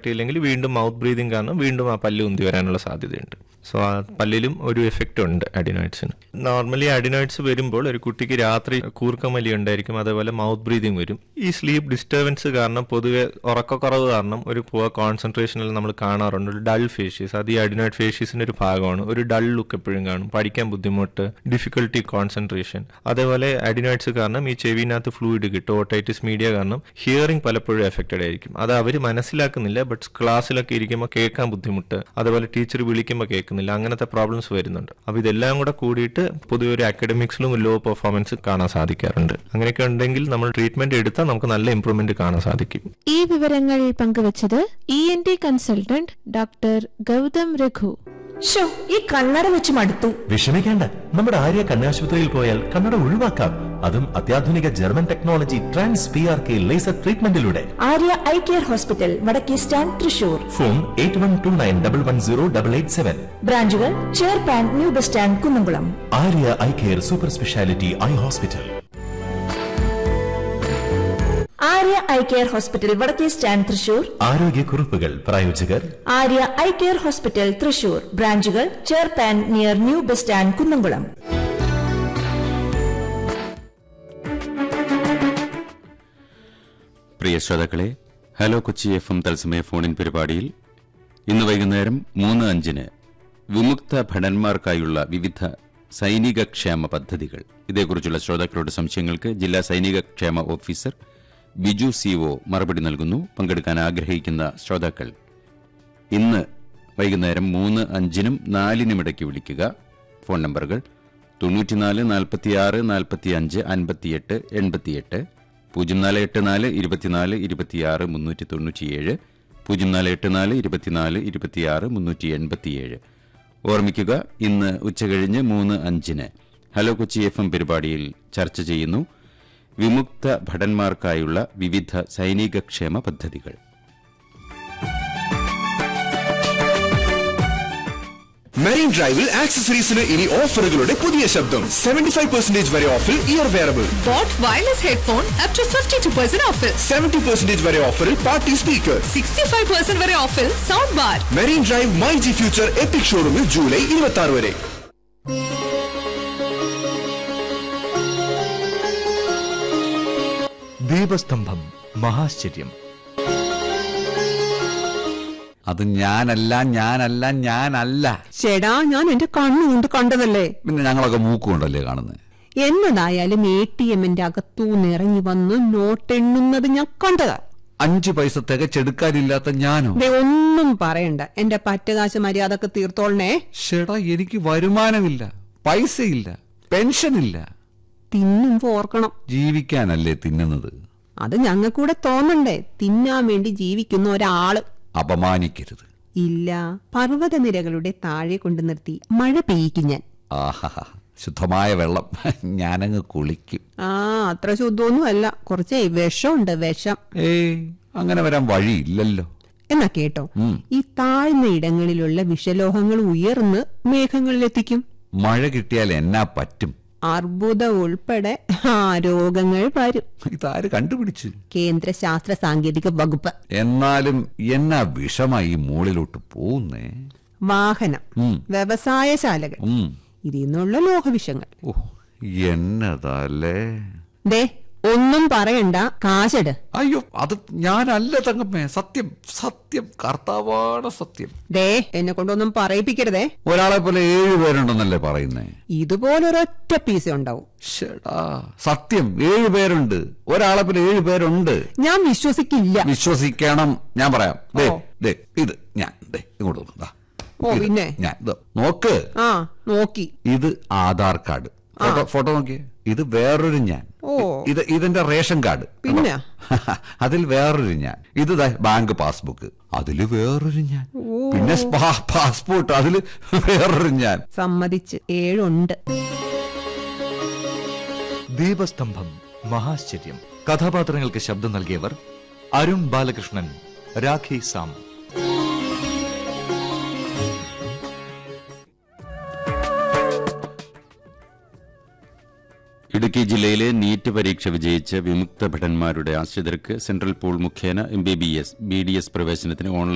ചെയ്യില്ലെങ്കിൽ വീണ്ടും mouth breathing കാരണം വീണ്ടും ആ പല്ല് ഉന്തി വരാനുള്ള സാധ്യതയുണ്ട് സോ ആ പല്ലിലും ഒരു എഫക്റ്റ് ഉണ്ട് അഡിനോയിഡ്സിന് നോർമലി അഡിനോയിഡ്സ് വരുമ്പോൾ ഒരു കുട്ടിക്ക് രാത്രി കൂർക്കമലി ഉണ്ടായിരിക്കും അതേപോലെ മൗത്ത് ബ്രീതിങ് വരും ഈ സ്ലീപ്പ് ഡിസ്റ്റർബൻസ് കാരണം പൊതുവെ ഉറക്കക്കുറവ് കാരണം ഒരു പുവർ കോൺസെൻട്രേഷനിൽ നമ്മൾ കാണാറുണ്ട് ഒരു ഡൾ ഫേഷ്യസ് അത് ഈ അഡിനോയിഡ് ഫേഷ്യസിന്റെ ഒരു ഭാഗമാണ് ഒരു ഡൾ ലുക്ക് എപ്പോഴും കാണും പഠിക്കാൻ ബുദ്ധിമുട്ട് ഡിഫിക്കൽട്ടി കോൺസെൻട്രേഷൻ അതേപോലെ അഡിനോയിഡ്സ് കാരണം ഈ ചെവിനകത്ത് ഫ്ലൂയിഡ് കിട്ടും ഓട്ടൈറ്റിസ് മീഡിയ കാരണം ഹിയറിംഗ് പലപ്പോഴും എഫക്റ്റഡ് ആയിരിക്കും അത് അവർ മനസ്സിലാക്കുന്നില്ല ബട്ട് ക്ലാസ്സിലൊക്കെ ഇരിക്കുമ്പോൾ കേൾക്കാൻ ബുദ്ധിമുട്ട് അതേപോലെ ടീച്ചർ വിളിക്കുമ്പോൾ കേൾക്കുന്നില്ല അങ്ങനത്തെ പ്രോബ്ലംസ് വരുന്നുണ്ട് അപ്പോൾ ഇതെല്ലാം കൂടെ കൂടിയിട്ട് പൊതുവെ ഒരു അക്കാഡമിക്സിലും ലോ പെർഫോമൻസ് കാണാൻ സാധിക്കാറുണ്ട് അങ്ങനെയൊക്കെ ഉണ്ടെങ്കിൽ നമ്മൾ ട്രീറ്റ്മെന്റ് എടുത്താൽ നമുക്ക് നല്ല ഇമ്പ്രൂവ്മെന്റ് കാണാൻ സാധിക്കും ഈ വിവരങ്ങൾ പങ്കുവച്ചത് E N T consultant doctor Gautham Raghu ഷോ ഈ കണ്ണട വെച്ച് മടുത്തു വിഷമിക്കേണ്ട നമ്മുടെ ആര്യ കണ്ണാശുപത്രിയിൽ പോയാൽ കണ്ണട ഒഴിവാക്കാം അതും അത്യാധുനിക German technology trans P R K laser ട്രീറ്റ്മെന്റിലൂടെ ആര്യ ഐ കെയർ ഹോസ്പിറ്റൽ വടക്കേ stand Thrissur phone eight one two nine double one zero double eight seven ബ്രാഞ്ചുകൾ ചേർപ്പാൻ new bus stand Kunnamkulam Arya eye care super speciality eye hospital Arya eye care hospital വടക്കേ stand Thrissur ആരോഗ്യക്കുറിപ്പുകൾ പ്രായോജകർ Arya eye care hospital Thrissur ബ്രാഞ്ചുകൾ ചേർപ്പാൻ near new bus stand Kunnamkulam പ്രിയ ശ്രോതാക്കളെ hello Kochi F M തത്സമയ ഫോണിൻ പരിപാടിയിൽ ഇന്ന് വൈകുന്നേരം മൂന്ന് അഞ്ചിന് വിമുക്ത ഭടന്മാർക്കായുള്ള വിവിധ സൈനിക ക്ഷേമ പദ്ധതികൾ ഇതേക്കുറിച്ചുള്ള ശ്രോതാക്കളുടെ സംശയങ്ങൾക്ക് ജില്ലാ സൈനിക ക്ഷേമ ഓഫീസർ ബിജു സി ഒ മറുപടി നൽകുന്നു പങ്കെടുക്കാൻ ആഗ്രഹിക്കുന്ന ശ്രോതാക്കൾ ഇന്ന് വൈകുന്നേരം മൂന്ന് അഞ്ചിനും നാലിനും ഇടയ്ക്ക് വിളിക്കുക ഫോൺ നമ്പറുകൾ തൊണ്ണൂറ്റിനാല് നാൽപ്പത്തിയാറ് നാൽപ്പത്തിയഞ്ച് അൻപത്തിയെട്ട് എൺപത്തിയെട്ട് പൂജ്യം നാല് എട്ട് നാല് ഇരുപത്തിനാല് ഇരുപത്തിയാറ് മുന്നൂറ്റി തൊണ്ണൂറ്റിയേഴ് പൂജ്യം നാല് എട്ട് നാല് ഇരുപത്തിനാല് ഇരുപത്തിയാറ് മുന്നൂറ്റി എൺപത്തിയേഴ് ഓർമ്മിക്കുക ഇന്ന് ഉച്ചകഴിഞ്ഞ് മൂന്ന് അഞ്ചിന് ഹലോ കൊച്ചി എഫ് എം പരിപാടിയിൽ ചർച്ച ചെയ്യുന്നു വിമുക്ത ഭടന്മാർക്കായുള്ള വിവിധ സൈനിക ക്ഷേമ പദ്ധതികൾ മെറീൻ ഡ്രൈവിൽ ആക്സസറീസിന് ഇനി ഓഫറുകളുടെ പുതിയ ശബ്ദം സെവന്റി ഫൈവ് പെർസെന്റേജ് വരെ ഓഫിൽ ear wearable Bought wireless headphone up to 52% off. Seventy percentage വരെ ഓഫറിൽ പാർട്ടി സ്പീക്കർ 65% വരെ ഓഫിൽ sound bar marine drive my G future epic ഷോറൂമിൽ ജൂലൈ ഇരുപത്തി ആറ് വരെ ദീപസ്തംഭം മഹാശ്ചര്യം അത് ഞാനല്ല ഞാനല്ല ഞാനല്ല ചേടാ ഞാൻ എന്റെ കണ്ണുകൊണ്ട് കണ്ടതല്ലേ പിന്നെ ഞങ്ങളൊക്കെ മൂക്കുകൊണ്ടല്ലേ കാണുന്നത് എന്നതായാലും എ ടി എമ്മിന്റെ അകത്തൂന്ന് ഇറങ്ങി വന്ന് നോട്ട് എണ്ണുന്നത് ഞാൻ കണ്ടതാ അഞ്ചു പൈസ തികച്ചെടുക്കാനില്ലാത്ത ഞാനോ ദേ ഒന്നും പറയണ്ട എന്റെ പറ്റകാശ മര്യാദക്ക് തീർത്തോളണേ ഷെടാ എനിക്ക് വരുമാനമില്ല പൈസയില്ല പെൻഷനില്ല തിന്നുമ്പോ ഓർക്കണം ജീവിക്കാനല്ലേ തിന്നുന്നത് അത് ഞങ്ങൾക്കൂടെ തോന്നണ്ടേ തിന്നാൻ വേണ്ടി ജീവിക്കുന്ന ഒരാള് അപമാനിക്കരുത് ഇല്ല പർവ്വതനിരകളുടെ താഴെ കൊണ്ടു നിർത്തി മഴ പെയ്യിക്കും ഞാൻ ആഹാ ശുദ്ധമായ വെള്ളം ഞാനങ്ങ് കുളിക്കും ആ അത്ര ശുദ്ധമൊന്നും അല്ല കുറച്ച് വിഷമുണ്ട് വിഷം ഏയ് അങ്ങനെ വരാൻ വഴിയില്ലല്ലോ എന്നാ കേട്ടോ ഈ താഴ്ന്ന ഇടങ്ങളിലുള്ള വിഷലോഹങ്ങൾ ഉയർന്ന് മേഘങ്ങളിലെത്തിക്കും മഴ കിട്ടിയാൽ എന്നാ പറ്റും അർബുദം ഉൾപ്പെടെ ആ രോഗങ്ങൾ വരും ഇതാര് കണ്ടുപിടിച്ചു കേന്ദ്ര ശാസ്ത്ര സാങ്കേതിക വകുപ്പ് എന്നാലും എന്നാ വിഷമായി ഈ മുകളിലോട്ട് പോകുന്നേ വാഹനം ഉം. വ്യവസായശാലകൾ ഉം. ഇതിൽ നിന്നുള്ള ലോഹവിഷങ്ങൾ ഓ എന്നതല്ലേ ദേ ഒന്നും പറയണ്ട കാശെട് അയ്യോ അത് ഞാനല്ല തങ്കമ്മേ സത്യം സത്യം കർത്താവാണ് സത്യം ദേ എന്നെ കൊണ്ടൊന്നും പറയിപ്പിക്കരുതേ ഒരാളെ പോലെ ഏഴ് പേരുണ്ടെന്നല്ലേ പറയുന്നേ ഇതുപോലൊരൊറ്റ പീസ ഉണ്ടാവും ഷെടാ സത്യം ഏഴ് പേരുണ്ട് ഒരാളെ പോലെ ഏഴ് പേരുണ്ട് ഞാൻ വിശ്വസിക്കില്ല വിശ്വസിക്കണം ഞാൻ പറയാം ദേ ഓ. ദേ ഇത് ഞാൻ ദേ ഇങ്ങോട്ട് വന്നു. ദാ. ഓ, ഇത് പിന്നെ? ഞാൻ ദാ, നോക്ക് ആ നോക്കി ഇത് ആധാർ കാർഡ് ഫോട്ടോ ഫോട്ടോ നോക്കിയേ ഇത് വേറൊരു ഞാൻ ഓ. ഇത് ഇതെന്റെ റേഷൻ കാർഡ് പിന്നെ? അതിൽ വേറൊരു ഞാൻ ഇത് ദാ ബാങ്ക് പാസ്ബുക്ക് അതില് വേറൊരു ഞാൻ പിന്നെ സ്പാ- പാസ്പോർട്ട് അതില് വേറൊരു ഞാൻ സമ്മതിച്ച് ഏഴുണ്ട് ദീപസ്തംഭം മഹാശ്ചര്യം കഥാപാത്രങ്ങൾക്ക് ശബ്ദം നൽകിയവർ അരുൺ ബാലകൃഷ്ണൻ രാഖി സാം ഇടുക്കി ജില്ലയിലെ നീറ്റ് പരീക്ഷ വിജയിച്ച വിമുക്ത ഭടന്മാരുടെ ആശ്രിതർക്ക് സെൻട്രൽ പൂൾ മുഖേന M B B S B D S പ്രവേശനത്തിന് ഓൺലൈൻ